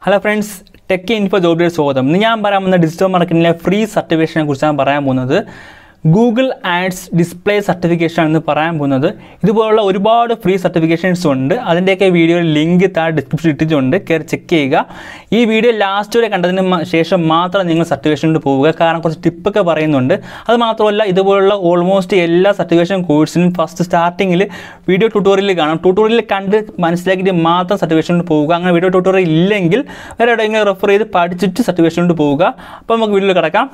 hello friends tech info ജോബിലേക്ക് സ്വാഗതം ഇന്ന് ഞാൻ പറയാൻ പോകുന്ന ഡിജിറ്റൽ മാർക്കറ്റിംഗിലെ ഫ്രീ സർട്ടിഫിക്കേഷനെ കുറിച്ചാണ് പറയാൻ പോകുന്നത് ഗൂഗിൾ ആഡ്സ് ഡിസ്പ്ലേ സർട്ടിഫിക്കേഷൻ എന്ന് പറയാൻ പോകുന്നത് ഇതുപോലുള്ള ഒരുപാട് ഫ്രീ സർട്ടിഫിക്കേഷൻസ് ഉണ്ട് അതിൻ്റെയൊക്കെ വീഡിയോ ലിങ്ക് താഴെ ഡിസ്ക്രിപ്ഷൻ ഇട്ടിട്ടുണ്ട് കയറി ചെക്ക് ചെയ്യുക ഈ വീഡിയോ ലാസ്റ്റ് വരെ കണ്ടതിന് മ- ശേഷം മാത്രം നിങ്ങൾ സർട്ടിഫിക്കേഷനിൽ പോവുക കാരണം കുറച്ച് ടിപ്പൊക്കെ പറയുന്നുണ്ട് അത് മാത്രമല്ല ഇതുപോലുള്ള ഓൾമോസ്റ്റ് എല്ലാ സർട്ടിഫിക്കേഷൻ കോഴ്സിനും ഫസ്റ്റ് സ്റ്റാർട്ടിങ്ങിൽ വീഡിയോ ട്യൂട്ടോറിയൽ കാണാം ട്യൂട്ടോറിയൽ കണ്ട് മനസ്സിലാക്കിയിട്ട് മാത്രം സർട്ടിഫിക്കേഷനിൽ പോവുക അങ്ങനെ വീഡിയോ ട്യൂട്ടോറിയൽ ഇല്ലെങ്കിൽ വേറെ എവിടെയെങ്കിലും റെഫർ ചെയ്ത് പഠിച്ചിട്ട് സർട്ടിഫിക്കേഷനിൽ പോവുക അപ്പോൾ നമുക്ക് വീഡിയോയിൽ കിടക്കാം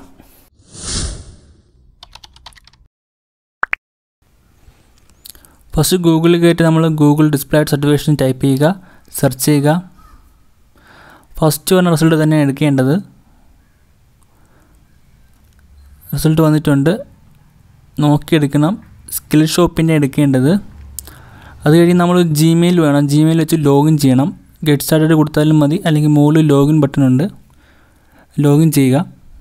ഫസ്റ്റ് ഗൂഗിളിൽ കയറ്റി നമ്മൾ ഗൂഗിൾ ഡിസ്പ്ലേ സർട്ടിഫിക്കേഷൻ ടൈപ്പ് ചെയ്യുക സെർച്ച് ചെയ്യുക ഫസ്റ്റ് വന്ന റിസൾട്ട് തന്നെയാണ് എടുക്കേണ്ടത് റിസൾട്ട് വന്നിട്ടുണ്ട് നോക്കിയെടുക്കണം സ്കിൽ ഷോപ്പിൻ്റെ എടുക്കേണ്ടത് അത് കഴിഞ്ഞ് നമ്മൾ ജിമെയിൽ വേണം ജിമെയിൽ വെച്ച് ലോഗിൻ ചെയ്യണം ഗെറ്റ് സ്റ്റാർട്ടഡ് കൊടുത്താലും മതി അല്ലെങ്കിൽ മുകളിൽ ലോഗിൻ ബട്ടൺ ഉണ്ട് ലോഗിൻ ചെയ്യുക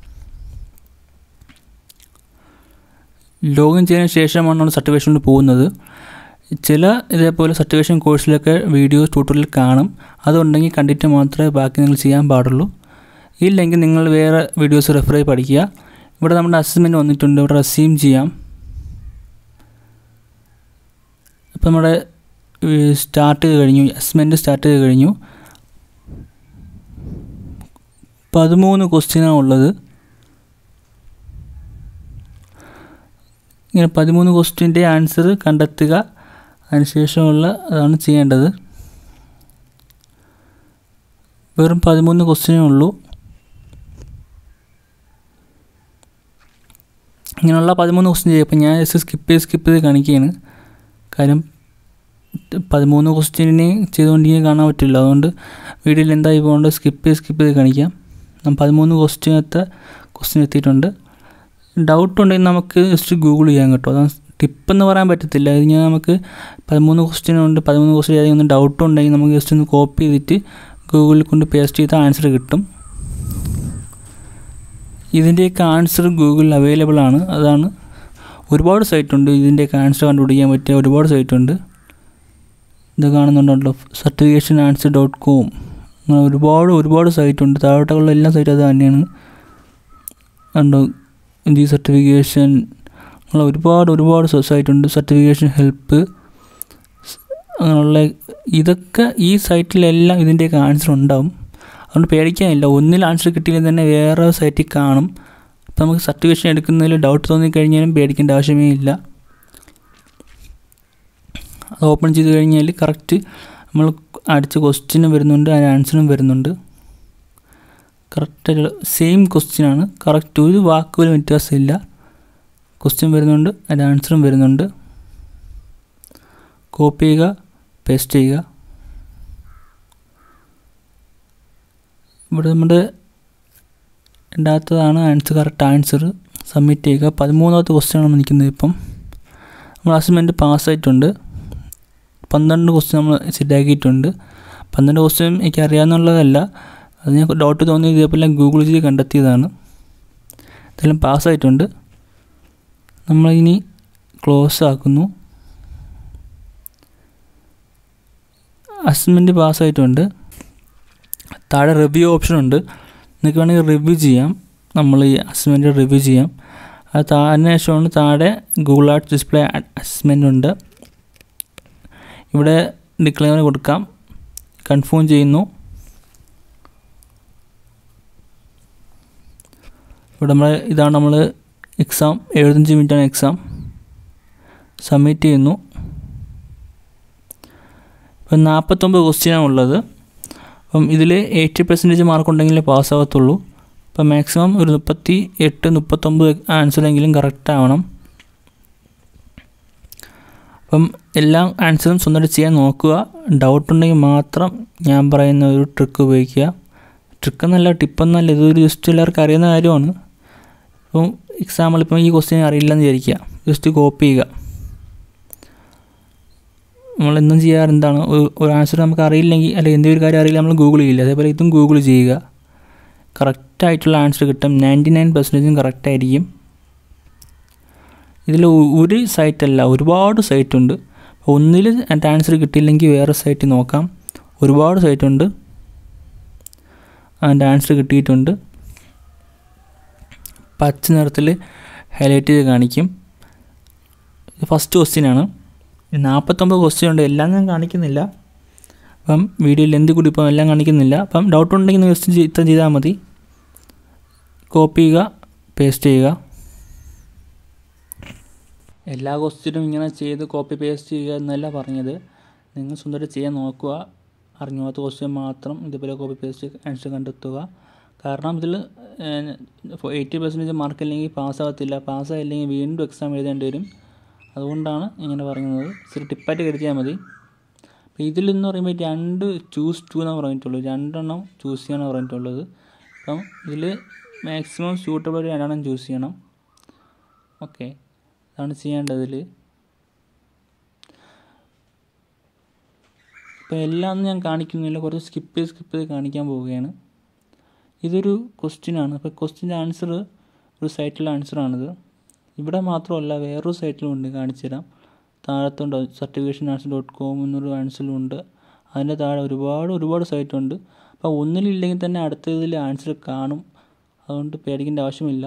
ലോഗിൻ ചെയ്തതിന് ശേഷമാണ് നമ്മൾ സർട്ടിഫിക്കേഷനിൽ പോകുന്നത് ചില ഇതേപോലെ സർട്ടിഫിക്കേഷൻ കോഴ്സിലൊക്കെ വീഡിയോസ് ട്യൂട്ടോറിയൽ കാണും അതുണ്ടെങ്കിൽ കണ്ടിട്ട് മാത്രമേ ബാക്കി നിങ്ങൾ ചെയ്യാൻ പാടുള്ളൂ ഇല്ലെങ്കിൽ നിങ്ങൾ വേറെ വീഡിയോസ് റെഫർ ചെയ്ത് പഠിക്കുക ഇവിടെ നമ്മുടെ അസസ്മെൻറ്റ് വന്നിട്ടുണ്ട് ഇവിടെ റെസീം ചെയ്യാം ഇപ്പം നമ്മുടെ സ്റ്റാർട്ട് ചെയ്ത് കഴിഞ്ഞു അസസ്മെൻറ്റ് സ്റ്റാർട്ട് ചെയ്ത് കഴിഞ്ഞു പതിമൂന്ന് ക്വസ്റ്റ്യനാണ് ഉള്ളത് ഇങ്ങനെ പതിമൂന്ന് ക്വസ്റ്റ്യൻ്റെ ആൻസർ കണ്ടെത്തുക അതിനുശേഷമുള്ള അതാണ് ചെയ്യേണ്ടത് വെറും പതിമൂന്ന് ക്വസ്റ്റ്യനേ ഉള്ളൂ ഇങ്ങനെയുള്ള പതിമൂന്ന് ക്വസ്റ്റ്യൻ ചെയ്യും അപ്പം ഞാൻ ജസ്റ്റ് സ്കിപ്പ് ചെയ്ത് സ്കിപ്പ് ചെയ്ത് കാണിക്കുകയാണ് കാര്യം പതിമൂന്ന് ക്വസ്റ്റ്യനെ ചെയ്തുകൊണ്ടിരിക്കാൻ കാണാൻ പറ്റില്ല അതുകൊണ്ട് വീഡിയോയിൽ എന്തായി പോകുകൊണ്ട് സ്കിപ്പ് ചെയ്ത് സ്കിപ്പ് ചെയ്ത് കാണിക്കാം ഞാൻ പതിമൂന്ന് ക്വസ്റ്റ്യനത്തെ ക്വസ്റ്റ്യൻ എത്തിയിട്ടുണ്ട് ഡൗട്ട് ഉണ്ടെങ്കിൽ നമുക്ക് ജസ്റ്റ് ഗൂഗിൾ ചെയ്യാൻ കേട്ടോ അതാണ് ടിപ്പ് എന്ന് പറയാൻ പറ്റത്തില്ല ഇത് ഞാൻ നമുക്ക് പതിമൂന്ന് ക്വസ്റ്റ്യൻ ഉണ്ട് പതിമൂന്ന് ക്വസ്റ്റ്യൻ ഏതെങ്കിലും ഡൗട്ട് ഉണ്ടെങ്കിൽ നമുക്ക് ജസ്റ്റ് ഒന്ന് കോപ്പി ചെയ്തിട്ട് ഗൂഗിളിൽ കൊണ്ട് പേസ്റ്റ് ചെയ്ത ആൻസർ കിട്ടും ഇതിൻ്റെയൊക്കെ ആൻസർ ഗൂഗിളിൽ അവൈലബിൾ ആണ് അതാണ് ഒരുപാട് സൈറ്റ് ഉണ്ട് ഇതിൻ്റെയൊക്കെ ആൻസർ കണ്ടുപിടിക്കാൻ പറ്റിയ ഒരുപാട് സൈറ്റ് ഉണ്ട് ഇത് കാണുന്നുണ്ടല്ലോ സർട്ടിഫിക്കേഷൻ ആൻസർ ഡോട്ട് കോം അങ്ങനെ ഒരുപാട് ഒരുപാട് സൈറ്റ് ഉണ്ട് താഴോട്ടുള്ള എല്ലാ സൈറ്റും അത് തന്നെയാണ് കണ്ടോ ഈ സർട്ടിഫിക്കേഷൻ അങ്ങനെ ഒരുപാട് ഒരുപാട് സൈറ്റ് ഉണ്ട് സർട്ടിഫിക്കേഷൻ ഹെൽപ്പ് അങ്ങനെയുള്ള ഇതൊക്കെ ഈ സൈറ്റിലെല്ലാം ഇതിൻ്റെയൊക്കെ ആൻസർ ഉണ്ടാവും അതുകൊണ്ട് പേടിക്കാനില്ല ഒന്നിൽ ആൻസർ കിട്ടിയില്ലെങ്കിൽ തന്നെ വേറെ സൈറ്റിൽ കാണും അപ്പോൾ നമുക്ക് സർട്ടിഫിക്കേഷൻ എടുക്കുന്നതിൽ ഡൗട്ട് തോന്നിക്കഴിഞ്ഞാലും പേടിക്കേണ്ട ആവശ്യമേ ഇല്ല അത് ഓപ്പൺ ചെയ്ത് കഴിഞ്ഞാൽ കറക്റ്റ് നമ്മൾ അടിച്ച ക്വസ്റ്റ്യനും വരുന്നുണ്ട് അതിന് ആൻസറും വരുന്നുണ്ട് കറക്റ്റ് സെയിം ക്വസ്റ്റ്യൻ ആണ് കറക്റ്റ് ഒരു വാക്കുപോലും വ്യത്യാസമില്ല ക്വസ്റ്റ്യൻ വരുന്നുണ്ട് അതിൻ്റെ ആൻസറും വരുന്നുണ്ട് കോപ്പി ചെയ്യുക പേസ്റ്റ് ചെയ്യുക ഇവിടെ നമ്മുടെ രണ്ടാമത്തതാണ് ആൻസർ കറക്റ്റ് ആൻസർ സബ്മിറ്റ് ചെയ്യുക പതിമൂന്നാമത്തെ ക്വസ്റ്റ്യൻ ആണ് നിൽക്കുന്നത് ഇപ്പം നമ്മൾ അസൈൻമെൻറ്റ് പാസ്സായിട്ടുണ്ട് പന്ത്രണ്ട് ക്വസ്റ്റ്യൻ നമ്മൾ ശരിയാക്കിയിട്ടുണ്ട് പന്ത്രണ്ട് ക്വസ്റ്റ്യൻ എനിക്ക് അറിയാമെന്നുള്ളതല്ല അത് ഞാൻ ഡൗട്ട് തോന്നി ഇതേപോലെ ഗൂഗിൾ ചെയ്ത് കണ്ടെത്തിയതാണ് ഇതെല്ലാം പാസ്സായിട്ടുണ്ട് നമ്മളിനി ക്ലോസ് ആക്കുന്നു അസൈൻമെൻറ്റ് പാസ്സായിട്ടുണ്ട് താഴെ റിവ്യൂ ഓപ്ഷൻ ഉണ്ട് നിങ്ങൾക്ക് വേണമെങ്കിൽ റിവ്യൂ ചെയ്യാം നമ്മൾ ഈ അസൈൻമെൻറ്റ് റിവ്യൂ ചെയ്യാം അത് താ അതിനുശേഷമാണ് താഴെ ഗൂഗിൾ ആർട്ട് ഡിസ്പ്ലേ അസൈൻമെൻ്റ് ഉണ്ട് ഇവിടെ ഡിക്ലെയർ കൊടുക്കാം കൺഫേം ചെയ്യുന്നു ഇവിടെ നമ്മൾ ഇതാണ് നമ്മൾ എക്സാം എഴുപത്തഞ്ച് മിനിറ്റാണ് എക്സാം സബ്മിറ്റ് ചെയ്യുന്നു ഇപ്പം നാൽപ്പത്തൊമ്പത് ക്വസ്റ്റ്യനാണ് ഉള്ളത് അപ്പം ഇതിൽ എയ്റ്റി പെർസെൻറ്റേജ് മാർക്ക് ഉണ്ടെങ്കിലേ പാസ്സാകത്തുള്ളൂ അപ്പം മാക്സിമം ഒരു മുപ്പത്തി എട്ട് മുപ്പത്തൊമ്പത് ആൻസറെങ്കിലും കറക്റ്റ് ആവണം അപ്പം എല്ലാ ആൻസറും സ്വന്തമായിട്ട് ചെയ്യാൻ നോക്കുക ഡൗട്ട് ഉണ്ടെങ്കിൽ മാത്രം ഞാൻ പറയുന്ന ഒരു ട്രിക്ക് ഉപയോഗിക്കുക ട്രിക്ക് എന്നല്ല ടിപ്പെന്നല്ല ഇതൊരു ജസ്റ്റ് എല്ലാവർക്കും അറിയുന്ന കാര്യമാണ് ഇപ്പം എക്സാമ്പിൾ ഇപ്പം ഈ ക്വസ്റ്റ്യൻ അറിയില്ലെന്ന് വിചാരിക്കുക ജസ്റ്റ് കോപ്പി ചെയ്യുക നമ്മൾ എന്നും ചെയ്യാറ് എന്താണ് ഒരു- ഒരു ആൻസർ നമുക്ക് അറിയില്ലെങ്കിൽ അല്ലെങ്കിൽ എന്തെങ്കിലും ഒരു കാര്യം അറിയില്ല നമ്മൾ ഗൂഗിൾ ചെയ്യില്ല അതേപോലെ ഇതും ഗൂഗിൾ ചെയ്യുക കറക്റ്റായിട്ടുള്ള ആൻസർ കിട്ടും നയൻറ്റി നയൻ പെർസെൻറ്റേജും കറക്റ്റായിരിക്കും ഇതിൽ ഒരു സൈറ്റല്ല ഒരുപാട് സൈറ്റ് ഉണ്ട് ഒന്നിൽ എൻ്റെ ആൻസർ കിട്ടിയില്ലെങ്കിൽ വേറെ സൈറ്റിൽ നോക്കാം ഒരുപാട് സൈറ്റ് ഉണ്ട് അതിൻ്റെ ആൻസർ കിട്ടിയിട്ടുണ്ട് പച്ച നിറത്തിൽ ഹൈലൈറ്റ് ചെയ്ത് കാണിക്കും ഫസ്റ്റ് ക്വസ്റ്റ്യനാണ് നാൽപ്പത്തൊമ്പത് ക്വസ്റ്റ്യൻ ഉണ്ട് എല്ലാം ഞാൻ കാണിക്കുന്നില്ല അപ്പം വീഡിയോ ലെന്ത് കൂടി ഇപ്പം എല്ലാം കാണിക്കുന്നില്ല അപ്പം ഡൗട്ട് ഉണ്ടെങ്കിൽ ജസ്റ്റ് ഇത്ര ചെയ്താൽ മതി കോപ്പി ചെയ്യുക പേസ്റ്റ് ചെയ്യുക എല്ലാ ക്വസ്റ്റ്യനും ഇങ്ങനെ ചെയ്ത് കോപ്പി പേസ്റ്റ് ചെയ്യുക എന്നല്ല പറഞ്ഞത് നിങ്ങൾ സ്വന്തമായിട്ട് ചെയ്യാൻ നോക്കുക അറിഞ്ഞാത്ത ക്വസ്റ്റ്യൻ മാത്രം ഇതുപോലെ കോപ്പി പേസ്റ്റ് ആൻസർ കണ്ടെത്തുക കാരണം ഇതിൽ എയ്റ്റി പെർസെൻറ്റേജ് മാർക്ക് ഇല്ലെങ്കിൽ പാസ്സാകത്തില്ല പാസ്സായില്ലെങ്കിൽ വീണ്ടും എക്സാം എഴുതേണ്ടി വരും അതുകൊണ്ടാണ് ഇങ്ങനെ പറയുന്നത് ഇച്ചിരി ടിപ്പായിട്ട് കരുതിയാൽ മതി അപ്പോൾ ഇതിലെന്ന് പറയുമ്പോൾ രണ്ട് ചൂസ് ടു എന്നാണ് പറഞ്ഞിട്ടുള്ളത് രണ്ടെണ്ണം ചൂസ് ചെയ്യാനാണ് പറഞ്ഞിട്ടുള്ളത് അപ്പം ഇതിൽ മാക്സിമം സ്യൂട്ടബിൾ രണ്ടെണ്ണം ചൂസ് ചെയ്യണം ഓക്കെ അതാണ് ചെയ്യേണ്ടതിൽ ഇപ്പം എല്ലാം ഞാൻ കാണിക്കുന്നില്ല കുറച്ച് സ്കിപ്പ് ചെയ്ത് സ്കിപ്പ് ചെയ്ത് കാണിക്കാൻ പോവുകയാണ് ഇതൊരു ക്വസ്റ്റ്യനാണ് അപ്പോൾ ക്വസ്റ്റ്യൻ്റെ ആൻസർ ഒരു സൈറ്റിലെ ആൻസറാണിത് ഇവിടെ മാത്രമല്ല വേറൊരു സൈറ്റിലും ഉണ്ട് കാണിച്ചു തരാം താഴത്തുണ്ട് സർട്ടിഫിക്കേഷൻ ആൻസർ ഡോട്ട് കോം എന്നൊരു ആൻസറും ഉണ്ട് അതിൻ്റെ താഴെ ഒരുപാട് ഒരുപാട് സൈറ്റുണ്ട് അപ്പോൾ ഒന്നിലില്ലെങ്കിൽ തന്നെ അടുത്തതിൽ ആൻസർ കാണും അതുകൊണ്ട് പേടിക്കേണ്ട ആവശ്യമില്ല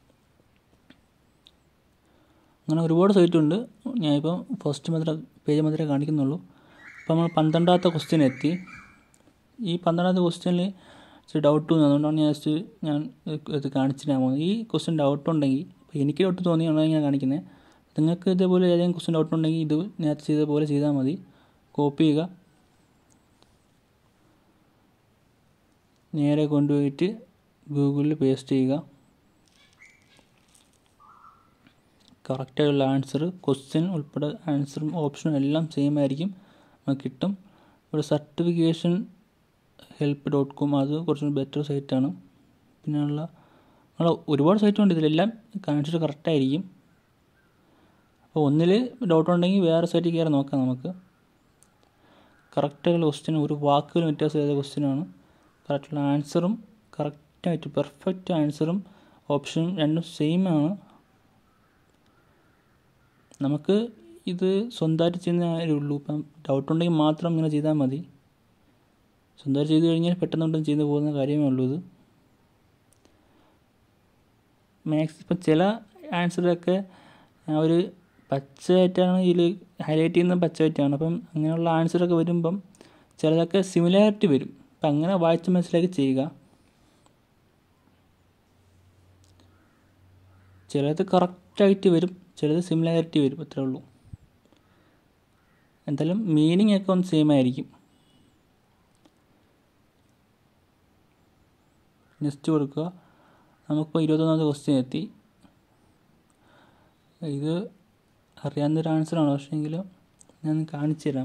അങ്ങനെ ഒരുപാട് സൈറ്റുണ്ട് ഞാനിപ്പോൾ ഫസ്റ്റ് മാത്രം പേജ് മാത്രമേ കാണിക്കുന്നുള്ളൂ അപ്പോൾ നമ്മൾ പന്ത്രണ്ടാമത്തെ ക്വസ്റ്റ്യൻ എത്തി ഈ പന്ത്രണ്ടാമത്തെ ക്വസ്റ്റ്യനിൽ ഇച്ചിരി ഡൗട്ട് തോന്നി അതുകൊണ്ടാണ് ഞാൻ ജസ്റ്റ് ഞാൻ ഇത് കാണിച്ചിട്ടാൽ പോകുന്നത് ഈ ക്വസ്റ്റ്യൻ ഡൗട്ട് ഉണ്ടെങ്കിൽ ഇപ്പോൾ എനിക്ക് ഡൗട്ട് തോന്നിയാണ് ഞാൻ കാണിക്കുന്നത് നിങ്ങൾക്ക് ഇതേപോലെ ഏതെങ്കിലും ക്വസ്റ്റ്യൻ ഡൗട്ട് ഉണ്ടെങ്കിൽ ഇത് നേരത്തെ ചെയ്ത പോലെ ചെയ്താൽ മതി കോപ്പി ചെയ്യുക നേരെ കൊണ്ടുപോയിട്ട് ഗൂഗിളിൽ പേസ്റ്റ് ചെയ്യുക കറക്റ്റായിട്ടുള്ള ആൻസർ ക്വസ്റ്റ്യൻ ഉൾപ്പെടെ ആൻസറും ഓപ്ഷനും എല്ലാം സെയിം ആയിരിക്കും നമുക്ക് കിട്ടും ഇവിടെ സർട്ടിഫിക്കേഷൻ ഹെൽപ്പ് ഡോട്ട് കോം അത് കുറച്ചും ബെറ്റർ സൈറ്റാണ് പിന്നെയുള്ള നമ്മൾ ഒരുപാട് സൈറ്റുണ്ട് ഇതിലെല്ലാം കാണിച്ചിട്ട് കറക്റ്റായിരിക്കും അപ്പോൾ ഒന്നിൽ ഡൗട്ട് ഉണ്ടെങ്കിൽ വേറെ സൈറ്റിൽ കയറി നോക്കാം നമുക്ക് കറക്റ്റായിട്ടുള്ള ക്വസ്റ്റ്യൻ ഒരു വാക്കുകൾ വ്യത്യാസം ചെയ്ത ക്വസ്റ്റ്യനാണ് കറക്റ്റുള്ള ആൻസറും കറക്റ്റായിട്ട് പെർഫെക്റ്റ് ആൻസറും ഓപ്ഷനും രണ്ടും സെയിം ആണ് നമുക്ക് ഇത് സ്വന്തമായിട്ട് ചെയ്യുന്ന കാര്യമുള്ളൂ ഇപ്പം ഡൗട്ട് ഉണ്ടെങ്കിൽ മാത്രം ഇങ്ങനെ ചെയ്താൽ മതി സ്വന്തമായിട്ട് ചെയ്ത് കഴിഞ്ഞാൽ പെട്ടെന്നൊട്ടും ചെയ്തു പോകുന്ന കാര്യമേ ഉള്ളൂ ഇത് മാക്സ് ഇപ്പം ചില ആൻസറൊക്കെ ഒരു പച്ചയായിട്ടാണ് ഇതിൽ ഹൈലൈറ്റ് ചെയ്യുന്നത് പച്ചയായിട്ടാണ് അപ്പം അങ്ങനെയുള്ള ആൻസറൊക്കെ വരുമ്പം ചിലതൊക്കെ സിമിലാരിറ്റി വരും അപ്പം അങ്ങനെ വായിച്ച് മനസ്സിലാക്കി ചെയ്യുക ചിലത് കറക്റ്റായിട്ട് വരും ചിലത് സിമിലാരിറ്റി വരും അത്രേ ഉള്ളൂ എന്തായാലും മീനിങ് ഒക്കെ ഒന്ന് സെയിം ആയിരിക്കും നെക്സ്റ്റ് കൊടുക്കുക നമുക്കിപ്പോൾ ഇരുപത്തൊന്നാമത്തെ ക്വസ്റ്റ്യൻ എത്തി ഇത് അറിയാവുന്നൊരു ആൻസറാണ് പക്ഷേ എങ്കിലും ഞാൻ കാണിച്ചു തരാം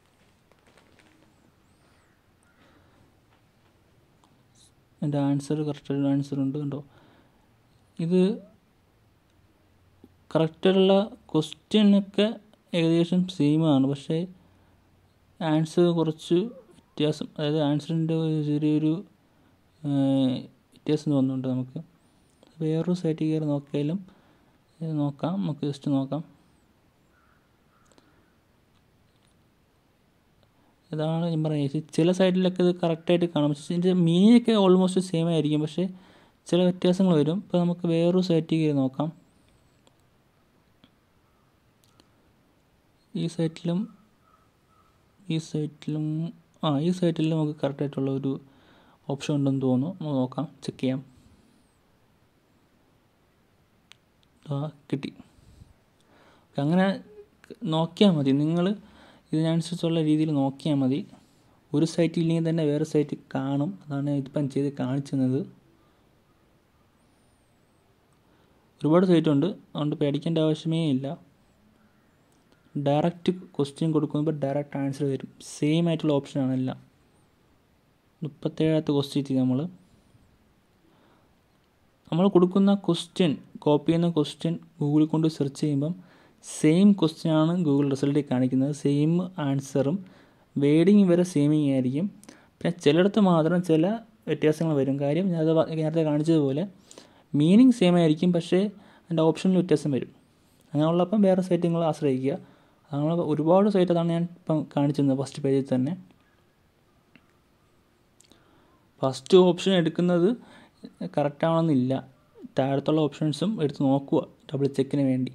എൻ്റെ ആൻസർ കറക്റ്റായിട്ടുള്ള ആൻസർ ഉണ്ട് കണ്ടോ ഇത് കറക്റ്റായിട്ടുള്ള ക്വസ്റ്റ്യനൊക്കെ ഏകദേശം സെയിം ആണ് പക്ഷേ ആൻസർ കുറച്ച് വ്യത്യാസം അതായത് ആൻസറിൻ്റെ ചെറിയൊരു വ്യത്യാസം തോന്നുന്നുണ്ട് നമുക്ക് വേറൊരു സൈറ്റിൽ കയറി നോക്കിയാലും നോക്കാം നമുക്ക് ജസ്റ്റ് നോക്കാം ഇതാണ് ഞാൻ പറയുന്നത് ചില സൈഡിലൊക്കെ ഇത് കറക്റ്റായിട്ട് കാണാം പക്ഷേ ഇതിൻ്റെ മീനിങ് ഒക്കെ ഓൾമോസ്റ്റ് സെയിം ആയിരിക്കും പക്ഷേ ചില വ്യത്യാസങ്ങൾ വരും ഇപ്പോൾ നമുക്ക് വേറൊരു സൈറ്റിൽ കയറി നോക്കാം ഈ സൈറ്റിലും ഈ സൈറ്റിലും ആ ഈ സൈറ്റിൽ നമുക്ക് കറക്റ്റായിട്ടുള്ള ഒരു ഓപ്ഷൻ ഉണ്ടെന്ന് തോന്നുന്നു നമുക്ക് നോക്കാം ചെക്ക് ചെയ്യാം ആ കിട്ടി അങ്ങനെ നോക്കിയാൽ മതി നിങ്ങൾ ഇതിനനുസരിച്ചുള്ള രീതിയിൽ നോക്കിയാൽ മതി ഒരു സൈറ്റ് ഇല്ലെങ്കിൽ തന്നെ വേറെ സൈറ്റ് കാണും അതാണ് ഇതിപ്പം ചെയ്ത് കാണിച്ചത് ഒരുപാട് സൈറ്റ് ഉണ്ട് അതുകൊണ്ട് പേടിക്കേണ്ട ആവശ്യമേ ഇല്ല ഡയറക്റ്റ് ക്വസ്റ്റ്യൻ കൊടുക്കുമ്പോൾ ഡയറക്റ്റ് ആൻസർ തരും സെയിം ആയിട്ടുള്ള ഓപ്ഷനാണ് എല്ലാം മുപ്പത്തേഴാമത്തെ ക്വസ്റ്റ്യൻ എത്തി നമ്മൾ നമ്മൾ കൊടുക്കുന്ന ക്വസ്റ്റ്യൻ കോപ്പി ചെയ്യുന്ന ക്വസ്റ്റ്യൻ ഗൂഗിളിൽ കൊണ്ട് സെർച്ച് ചെയ്യുമ്പം സെയിം ക്വസ്റ്റ്യൻ ആണ് ഗൂഗിൾ റിസൾട്ടിൽ കാണിക്കുന്നത് സെയിം ആൻസറും വേഡിങ് വരെ സെയിമിങ് ആയിരിക്കും പിന്നെ ചിലയിടത്ത് മാത്രം ചില വ്യത്യാസങ്ങൾ വരും കാര്യം ഞാൻ അത് നേരത്തെ കാണിച്ചതുപോലെ മീനിങ് സെയിം ആയിരിക്കും പക്ഷേ അതിൻ്റെ ഓപ്ഷനിൽ വ്യത്യാസം വരും അങ്ങനെയുള്ളപ്പം വേറെ സൈറ്റ് നിങ്ങൾ ആശ്രയിക്കുക അങ്ങനെ ഒരുപാട് സൈറ്റ് അതാണ് ഞാൻ ഇപ്പം കാണിച്ചിരുന്നത് ഫസ്റ്റ് പേജിൽ തന്നെ ഫസ്റ്റ് ഓപ്ഷൻ എടുക്കുന്നത് കറക്റ്റ് ആവണമെന്നില്ല താഴത്തുള്ള ഓപ്ഷൻസും എടുത്ത് നോക്കുക ഡബിൾ ചെക്കിന് വേണ്ടി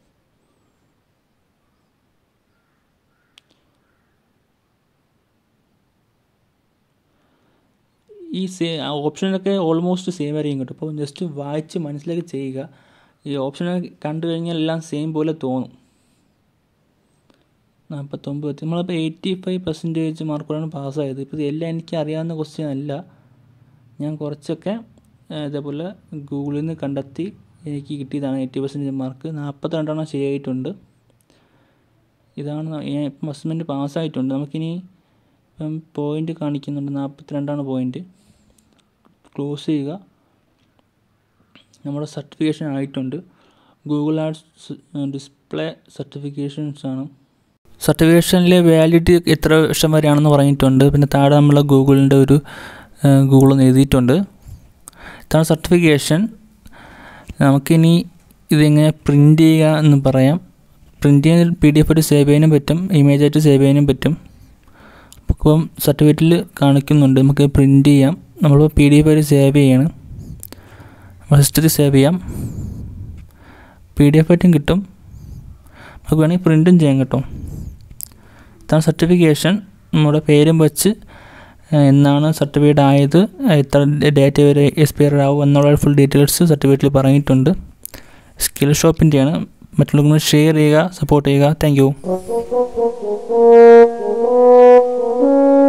ഈ സേ ഓപ്ഷനൊക്കെ ഓൾമോസ്റ്റ് സെയിം ആയിരിക്കും കേട്ടോ അപ്പോൾ ജസ്റ്റ് വായിച്ച് മനസ്സിലാക്കി ചെയ്യുക ഈ ഓപ്ഷനൊക്കെ കണ്ടു കഴിഞ്ഞാൽ എല്ലാം സെയിം പോലെ തോന്നും നാൽപ്പത്തൊമ്പത് നമ്മളിപ്പോൾ എയ്റ്റി ഫൈവ് പെർസെൻറ്റേജ് മാർക്കോടാണ് പാസ്സായത് ഇപ്പോൾ എല്ലാം എനിക്ക് അറിയാവുന്ന ക്വസ്റ്റ്യൻ അല്ല ഞാൻ കുറച്ചൊക്കെ ഇതേപോലെ ഗൂഗിളിൽ നിന്ന് കണ്ടെത്തി എനിക്ക് കിട്ടിയതാണ് എയ്റ്റി പെർസെൻറ്റേജ് മാർക്ക് നാൽപ്പത്തി രണ്ടെണ്ണം ശരിയായിട്ടുണ്ട് ഇതാണ് ഞാൻ ഇപ്പം അസസ്മെൻറ്റ് പാസ്സായിട്ടുണ്ട് നമുക്കിനി ഇപ്പം പോയിൻ്റ് കാണിക്കുന്നുണ്ട് നാൽപ്പത്തി രണ്ടാണ് പോയിൻ്റ് ക്ലോസ് ചെയ്യുക നമ്മുടെ സർട്ടിഫിക്കേഷൻ ആയിട്ടുണ്ട് ഗൂഗിൾ ആർട്സ് ഡിസ്പ്ലേ സർട്ടിഫിക്കേഷൻസ് ആണ് സർട്ടിഫിക്കേഷനിലെ വാലിഡിറ്റി എത്ര വർഷം വരെയാണെന്ന് പറഞ്ഞിട്ടുണ്ട് പിന്നെ താഴെ നമ്മൾ ഗൂഗിളിൻ്റെ ഒരു ഗൂഗിൾ എഴുതിയിട്ടുണ്ട് ഇതാണ് സർട്ടിഫിക്കേഷൻ നമുക്കിനി ഇതിങ്ങനെ പ്രിൻ്റ് ചെയ്യുക എന്ന് പറയാം പ്രിൻ്റ് ചെയ്യാൻ പി ഡി എഫ് ആയിട്ട് സേവ് ചെയ്യാനും പറ്റും ഇമേജ് ആയിട്ട് സേവ് ചെയ്യാനും പറ്റും ഇപ്പം സർട്ടിഫിക്കറ്റിൽ കാണിക്കുന്നുണ്ട് നമുക്ക് പ്രിൻ്റ് ചെയ്യാം നമ്മൾ പി ഡി എഫ് ആയിട്ട് സേവ് ചെയ്യണം നമ്മൾ സിസ്റ്റത്തിൽ സേവ് ചെയ്യാം പി ഡി എഫ് ആയിട്ടും കിട്ടും നമുക്ക് വേണമെങ്കിൽ പ്രിൻറ്റും ചെയ്യാം കേട്ടോ ഇതാണ് സർട്ടിഫിക്കേഷൻ നമ്മുടെ പേരും വെച്ച് എന്നാണ് സർട്ടിഫിക്കറ്റ് ആയത് എത്ര ഡേറ്റ് വരെ എക്സ്പയർ ആവും എന്നുള്ള ഫുൾ ഡീറ്റെയിൽസ് സർട്ടിഫിക്കറ്റിൽ പറഞ്ഞിട്ടുണ്ട് സ്കിൽ ഷോപ്പിൻ്റെയാണ് മറ്റുള്ളവർക്ക് ഷെയർ ചെയ്യുക സപ്പോർട്ട് ചെയ്യുക താങ്ക്